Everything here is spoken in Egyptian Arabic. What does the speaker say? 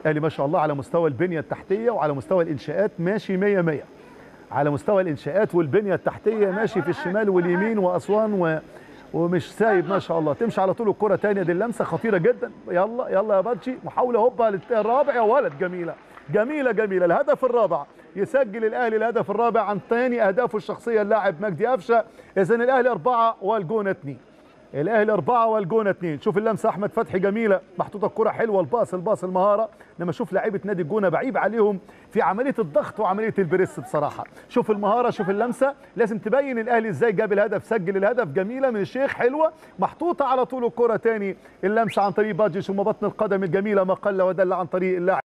الاهلي ما شاء الله على مستوى البنيه التحتيه وعلى مستوى الانشاءات ماشي 100 100 على مستوى الانشاءات والبنيه التحتيه ماشي في الشمال واليمين واسوان و... ومش سايب ما شاء الله تمشي على طول الكره تانية دي اللمسه خطيره جدا يلا يلا يا باتشي محاوله هوبا الرابع يا ولد جميله جميله جميله الهدف الرابع يسجل الاهلي الهدف الرابع عن ثاني اهدافه الشخصيه اللاعب مجدي قفشه اذا الاهلي اربعه والجون اثنين الاهلي اربعه والجون اثنين شوف اللمسه احمد فتحي جميله محطوطه الكره حلوه الباص الباص المهاره لما شوف لعيبه نادي الجونه بعيب عليهم في عمليه الضغط وعمليه البريس بصراحه شوف المهاره شوف اللمسه لازم تبين الاهلي ازاي جاب الهدف سجل الهدف جميله من الشيخ حلوه محطوطه على طول الكره تاني اللمسه عن طريق باجي ثم بطن القدم الجميله ما قل ودل عن طريق اللاعب